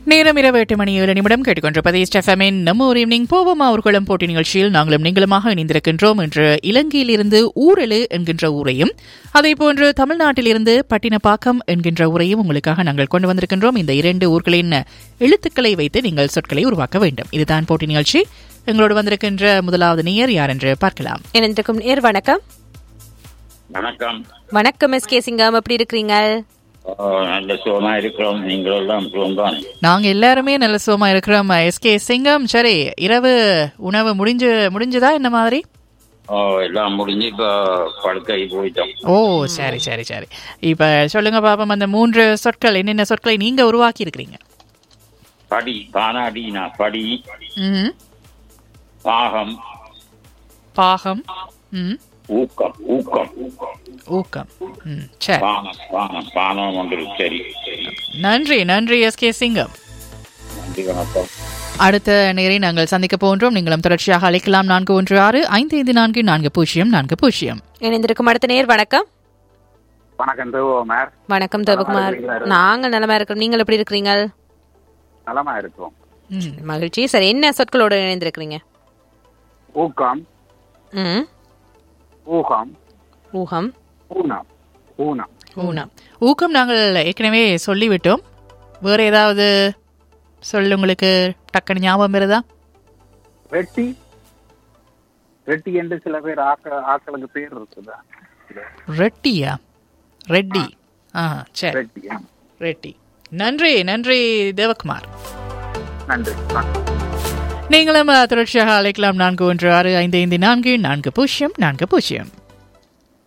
நேரம் இரவு எட்டு மணி ஏழு நிமிடம் கேட்டுக்கொண்டிருப்பது ஸ்டெஃபமின் நம்ம ஒரு ஈவினிங் போவோமா ஊர்வலம் போட்டி நிகழ்ச்சியில் நாங்களும் நீங்களுமாக இணைந்திருக்கின்றோம் என்று இலங்கையிலிருந்து ஊரலு என்கின்ற ஊரையும் அதே போன்று தமிழ்நாட்டிலிருந்து பட்டினப்பாக்கம் என்கின்ற ஊரையும் உங்களுக்காக நாங்கள் கொண்டு வந்திருக்கின்றோம் இந்த இரண்டு ஊர்களின் எழுத்துக்களை வைத்து நீங்கள் சொற்களை உருவாக்க வேண்டும் இதுதான் போட்டி நிகழ்ச்சி எங்களோடு வந்திருக்கின்ற முதலாவது நேயர் யார் என்று பார்க்கலாம் இணைந்திருக்கும் நேர் வணக்கம் வணக்கம் வணக்கம் எஸ் கே சிங்கம் எப்படி இருக்கிறீங்க ஓ, நல்ல சுகமா இருக்கிறோம் நீங்களெல்லாம் சுகம்தான் நாங்க எல்லாருமே நல்ல சுகமா இருக்கிறோம் எஸ்கே சிங்கம் சரி இரவு உணவு முடிஞ்சு முடிஞ்சதா என்ன மாதிரி ஓ எல்லாம் முடிஞ்சு இப்போ படுக்கை போயிட்டோம் ஓ சரி சரி சரி இப்ப சொல்லுங்க பாப்போம் அந்த மூன்று சொற்கள் என்னென்ன சொற்களை நீங்க உருவாக்கி இருக்கிறீங்க படி பானாடினா படி ம்ஹும். பாகம் பாகம் ம் ஊக்கம் ஊக்கம் ஊக்கம் ம் சரி பானம் பானம் பானம் ஒன்று சரி நன்றி நன்றி எஸ்கே சிங்கம் நன்றி வணக்கம் அடுத்த நேரை நாங்கள் சந்திக்க போன்றோம் நீங்களும் தொடர்ச்சியாக அழைக்கலாம் நான்கு ஒன்று ஆறு ஐந்து ஐந்து நான்கு நான்கு பூஜ்ஜியம் நான்கு பூஜ்ஜியம் இணைந்திருக்கும் அடுத்த நேர் வணக்கம் வணக்கம் தேவோமர் வணக்கம் தேவகுமார் நாங்கள் நலமா இருக்கிறோம் நீங்கள் எப்படி இருக்கிறீங்க நலமா இருக்கும் ம் மகிழ்ச்சி சரி என்ன சொற்களோடு இணைந்திருக்கிறீங்க ஊக்கம் ம் ஊகம் ஊகம் ஊனம் ஊனம் ஊனம் ஊக்கம் நாங்கள் ஏற்கனவே சொல்லிவிட்டோம் வேற ஏதாவது சொல் உங்களுக்கு டக்குனு ஞாபகம் வருதா வெட்டி வெட்டி என்று சில பேர் ஆக்க ஆக்களுக்கு பேர் இருக்குதா ரெட்டியா ரெட்டி ஆ சரி வெட்டி ஆ. ரெட்டி நன்றி நன்றி தேவகுமார் நன்றி வணக்கம். நீங்களும் அஹ், தொடர்ச்சியாக அழைக்கலாம் நான்கு ஒன்று ஆறு ஐந்து ஐந்து நான்கு நான்கு பூஜ்ஜியம் நான்கு பூஜ்ஜியம்